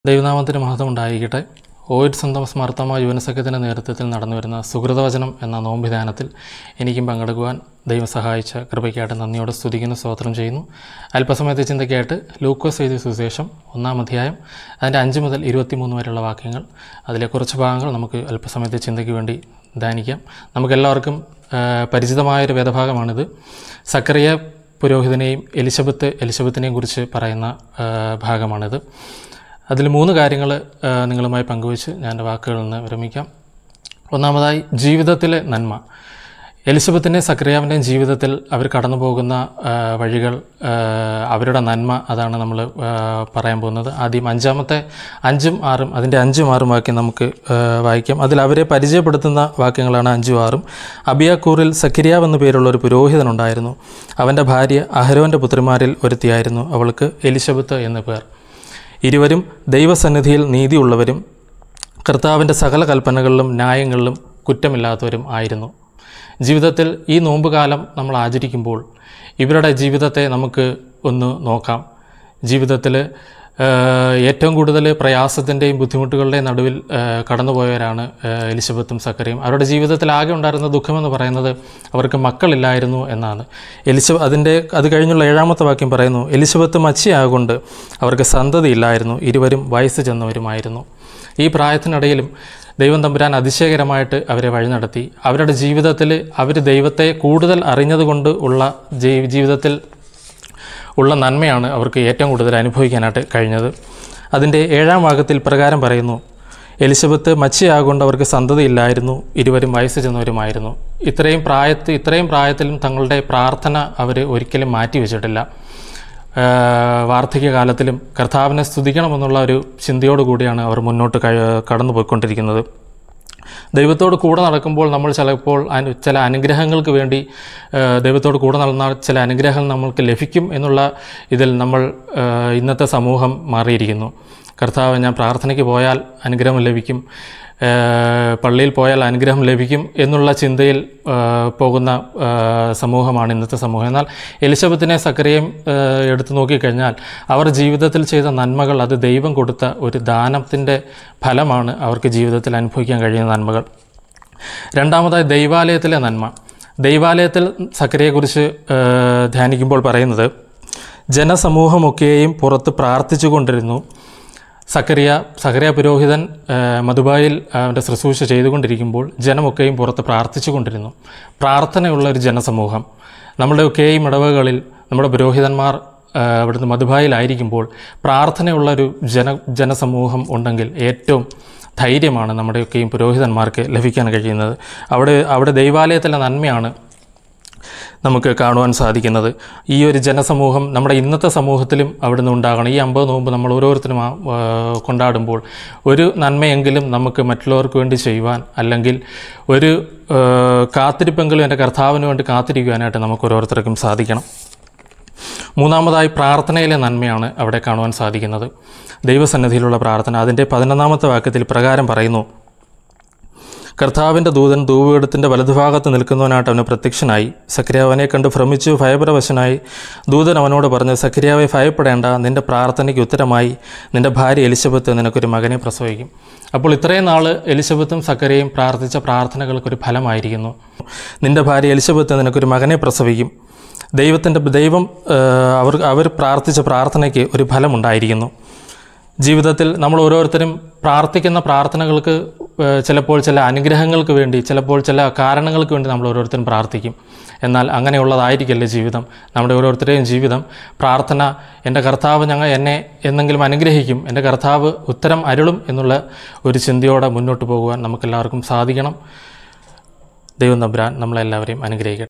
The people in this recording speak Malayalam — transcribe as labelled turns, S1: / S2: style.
S1: ദൈവനാമത്തിന് മഹത്വം ഉണ്ടായിരിക്കട്ടെ ഓയിഡ് സ്വന്തം സ്മർത്തമ യുവനസഖ്യത്തിൻ്റെ നേതൃത്വത്തിൽ നടന്നുവരുന്ന സുഹൃതവചനം എന്ന നോമ്പിധാനത്തിൽ എനിക്കും പങ്കെടുക്കുവാൻ ദൈവം സഹായിച്ച കൃപയ്ക്കായിട്ട് നന്ദിയോടെ സ്തുതിക്കുന്ന സ്തോത്രം ചെയ്യുന്നു അല്പസമയത്തെ ചിന്തയ്ക്കായിട്ട് ലൂക്കോസ് എഴുതിയ സുവിശേഷം ഒന്നാം അധ്യായം അതിൻ്റെ അഞ്ച് മുതൽ ഇരുപത്തിമൂന്ന് വരെയുള്ള വാക്യങ്ങൾ അതിലെ കുറച്ച് ഭാഗങ്ങൾ നമുക്ക് അല്പസമയത്തെ ചിന്തയ്ക്ക് വേണ്ടി ധ്യാനിക്കാം നമുക്കെല്ലാവർക്കും ആ, പരിചിതമായൊരു വേദഭാഗമാണിത് സക്കറിയ പുരോഹിതനെയും എലിസബത്ത് എലിസബത്തിനെയും കുറിച്ച് പറയുന്ന ആ, ഭാഗമാണിത് അതിൽ മൂന്ന് കാര്യങ്ങൾ നിങ്ങളുമായി പങ്കുവച്ച് ഞാൻ എൻ്റെ വാക്കുകളിൽ നിന്ന് വിരമിക്കാം ഒന്നാമതായി ജീവിതത്തിലെ നന്മ എലിസബത്തിൻ്റെയും സക്രിയാവിൻ്റെയും ജീവിതത്തിൽ അവർ കടന്നു പോകുന്ന ആ, വഴികൾ ആ, അവരുടെ നന്മ അതാണ് നമ്മൾ പറയാൻ പോകുന്നത് ആദ്യം അഞ്ചാമത്തെ അഞ്ചും ആറും അതിൻ്റെ അഞ്ചും ആറും വാക്യം നമുക്ക് ആ, വായിക്കാം അതിൽ അവരെ പരിചയപ്പെടുത്തുന്ന വാക്യങ്ങളാണ് അഞ്ചും ആറും അബിയാക്കൂറിൽ സക്കിരിയാവ് എന്നു പേരുള്ള ഒരു പുരോഹിതനുണ്ടായിരുന്നു അവൻ്റെ ഭാര്യ അഹരോൻ്റെ പുത്രിമാരിൽ ഒരുത്തിയായിരുന്നു അവൾക്ക് എലിസബത്ത് എന്നു പേർ ഇരുവരും ദൈവസന്നിധിയിൽ നീതിയുള്ളവരും കർത്താവിൻ്റെ സകല കൽപ്പനകളിലും ന്യായങ്ങളിലും കുറ്റമില്ലാത്തവരും ആയിരുന്നു ജീവിതത്തിൽ ഈ നോമ്പുകാലം നമ്മൾ ആചരിക്കുമ്പോൾ ഇവരുടെ ജീവിതത്തെ നമുക്ക് ഒന്ന് നോക്കാം ജീവിതത്തിൽ ഏറ്റവും കൂടുതൽ പ്രയാസത്തിൻ്റെയും ബുദ്ധിമുട്ടുകളുടെയും നടുവിൽ ആ, കടന്നുപോയവരാണ് ആ, എലിസബത്തും സക്കരയും അവരുടെ ജീവിതത്തിൽ ആകെ ഉണ്ടായിരുന്ന ദുഃഖമെന്ന് പറയുന്നത് അവർക്ക് മക്കളില്ലായിരുന്നു എന്നാണ് എലിസബ അതിൻ്റെ അത് കഴിഞ്ഞുള്ള ഏഴാമത്തെ വാക്യം പറയുന്നു എലിസബത്ത് മച്ചിയാകൊണ്ട് അവർക്ക് സന്തതിയില്ലായിരുന്നു ഇരുവരും വയസ്സ് ചെന്നവരുമായിരുന്നു ഈ പ്രായത്തിനിടയിലും ദൈവം തമ്പുരാൻ അതിശയകരമായിട്ട് അവരെ വഴി നടത്തി അവരുടെ ജീവിതത്തിൽ അവർ ദൈവത്തെ കൂടുതൽ അറിഞ്ഞതുകൊണ്ട് ഉള്ള ജീ- ജീവിതത്തിൽ ഉള്ള നന്മയാണ് അവർക്ക് ഏറ്റവും കൂടുതൽ അനുഭവിക്കാനായിട്ട് കഴിഞ്ഞത് അതിൻ്റെ ഏഴാം ഭാഗത്തിൽ പ്രകാരം പറയുന്നു എലിസബത്ത് മച്ചിയാകൊണ്ട് അവർക്ക് സന്തതിയില്ലായിരുന്നു ഇരുവരും വയസ്സ് ചെന്നവരുമായിരുന്നു ഇത്രയും പ്രായത്തിൽ ഇത്രയും പ്രായത്തിലും തങ്ങളുടെ പ്രാർത്ഥന അവർ ഒരിക്കലും മാറ്റിവെച്ചിട്ടില്ല ആഹ് വാർദ്ധക്യകാലത്തിലും കർത്താവിനെ സ്തുതിക്കണമെന്നുള്ള ഒരു ചിന്തയോടുകൂടിയാണ് അവർ മുന്നോട്ട് കഴി- കടന്നു പോയിക്കൊണ്ടിരിക്കുന്നത് ദൈവത്തോട് കൂടെ നടക്കുമ്പോൾ നമ്മൾ ചിലപ്പോൾ അനു ചില അനുഗ്രഹങ്ങൾക്ക് വേണ്ടി ആഹ് ദൈവത്തോട് കൂടെ നടന്നാൽ ചില അനുഗ്രഹങ്ങൾ നമ്മൾക്ക് ലഭിക്കും എന്നുള്ള ഇതിൽ നമ്മൾ ആഹ് ഇന്നത്തെ സമൂഹം മാറിയിരിക്കുന്നു കർത്താവ് ഞാൻ പ്രാർത്ഥനയ്ക്ക് പോയാൽ അനുഗ്രഹം ലഭിക്കും ആഹ് പള്ളിയിൽ പോയാൽ അനുഗ്രഹം ലഭിക്കും എന്നുള്ള ചിന്തയിൽ ആഹ് പോകുന്ന ആഹ് സമൂഹമാണ് ഇന്നത്തെ സമൂഹം എന്നാൽ എലിസബത്തിനെ സക്കരയും ആഹ് എടുത്തു നോക്കിക്കഴിഞ്ഞാൽ അവർ ജീവിതത്തിൽ ചെയ്ത നന്മകൾ അത് ദൈവം കൊടുത്ത ഒരു ദാനത്തിൻ്റെ ഫലമാണ് അവർക്ക് ജീവിതത്തിൽ അനുഭവിക്കാൻ കഴിയുന്ന നന്മകൾ രണ്ടാമതായി ദൈവാലയത്തിലെ നന്മ ദൈവാലയത്തിൽ സക്കരയെക്കുറിച്ച് ആഹ് ധ്യാനിക്കുമ്പോൾ പറയുന്നത് ജനസമൂഹമൊക്കെയും പുറത്ത് പ്രാർത്ഥിച്ചു കൊണ്ടിരുന്നു സക്കറിയ സക്കറിയ പുരോഹിതൻ ആ, മധുബായിൽ അവൻ്റെ ശുശ്രൂഷ ചെയ്തുകൊണ്ടിരിക്കുമ്പോൾ ജനമൊക്കെയും പുറത്ത് പ്രാർത്ഥിച്ചു കൊണ്ടിരുന്നു പ്രാർത്ഥനയുള്ള ഒരു ജനസമൂഹം നമ്മുടെയൊക്കെയും ഇടവകളിൽ നമ്മുടെ പുരോഹിതന്മാർ ആ, അവിടുന്ന് മധുബായിലായിരിക്കുമ്പോൾ പ്രാർത്ഥനയുള്ള ഒരു ജന ജനസമൂഹം ഉണ്ടെങ്കിൽ ഏറ്റവും ധൈര്യമാണ് നമ്മുടെയൊക്കെയും പുരോഹിതന്മാർക്ക് ലഭിക്കാൻ കഴിയുന്നത് അവിടെ അവിടെ ദൈവാലയത്തിലെ നന്മയാണ് നമുക്ക് കാണുവാൻ സാധിക്കുന്നത് ഈ ഒരു ജനസമൂഹം നമ്മുടെ ഇന്നത്തെ സമൂഹത്തിലും അവിടുന്ന് ഉണ്ടാകണം ഈ അമ്പത് നോമ്പ് നമ്മൾ ഓരോരുത്തരും ആ, ആ, കൊണ്ടാടുമ്പോൾ ഒരു നന്മയെങ്കിലും നമുക്ക് മറ്റുള്ളവർക്ക് വേണ്ടി ചെയ്യുവാൻ അല്ലെങ്കിൽ ഒരു ആ, കാത്തിരിപ്പെങ്കിലും എൻ്റെ കർത്താവിന് വേണ്ടി കാത്തിരിക്കുവാനായിട്ട് നമുക്ക് ഓരോരുത്തർക്കും സാധിക്കണം മൂന്നാമതായി പ്രാർത്ഥനയിലെ നന്മയാണ് അവിടെ കാണുവാൻ സാധിക്കുന്നത് ദൈവസന്നിധിയിലുള്ള പ്രാർത്ഥന അതിൻ്റെ പതിനൊന്നാമത്തെ വാക്യത്തിൽ പ്രകാരം പറയുന്നു കർത്താവിൻ്റെ ദൂതൻ ധൂപീഠത്തിൻ്റെ വലതുഭാഗത്ത് നിൽക്കുന്നവനായിട്ട് അവന് പ്രത്യക്ഷനായി സക്രിയാവനെ കണ്ട് ഭ്രമിച്ചു ഭയപരവശനായി ദൂതൻ അവനോട് പറഞ്ഞു സക്രിയാവെ ഭയപ്പെടേണ്ട നിന്റെ പ്രാർത്ഥനയ്ക്ക് ഉത്തരമായി നിന്റെ ഭാര്യ എലിസബത്ത് നിനക്കൊരു മകനെ പ്രസവിക്കും അപ്പോൾ ഇത്രയും നാൾ എലിസബത്തും സക്കരയും പ്രാർത്ഥിച്ച പ്രാർത്ഥനകൾക്കൊരു ഫലമായിരിക്കുന്നു നിന്റെ ഭാര്യ എലിസബത്ത് നിനക്കൊരു മകനെ പ്രസവിക്കും ദൈവത്തിൻ്റെ ദൈവം ആ, അവർ അവർ പ്രാർത്ഥിച്ച പ്രാർത്ഥനയ്ക്ക് ഒരു ഫലമുണ്ടായിരിക്കുന്നു ജീവിതത്തിൽ നമ്മൾ ഓരോരുത്തരും പ്രാർത്ഥിക്കുന്ന പ്രാർത്ഥനകൾക്ക് ഏഹ്, ചിലപ്പോൾ ചില അനുഗ്രഹങ്ങൾക്ക് വേണ്ടി ചിലപ്പോൾ ചില കാരണങ്ങൾക്ക് വേണ്ടി നമ്മൾ ഓരോരുത്തരും പ്രാർത്ഥിക്കും എന്നാൽ അങ്ങനെയുള്ളതായിരിക്കല്ല ജീവിതം നമ്മുടെ ഓരോരുത്തരുടെയും ജീവിതം പ്രാർത്ഥന എൻ്റെ കർത്താവ് ഞങ്ങൾ എന്നെ എന്നെങ്കിലും അനുഗ്രഹിക്കും എൻ്റെ കർത്താവ് ഉത്തരം അരുളും എന്നുള്ള ഒരു ചിന്തയോടെ മുന്നോട്ട് പോകുവാൻ നമുക്കെല്ലാവർക്കും സാധിക്കണം ദൈവം തമ്പുരാൻ നമ്മളെല്ലാവരെയും അനുഗ്രഹിക്കട്ടെ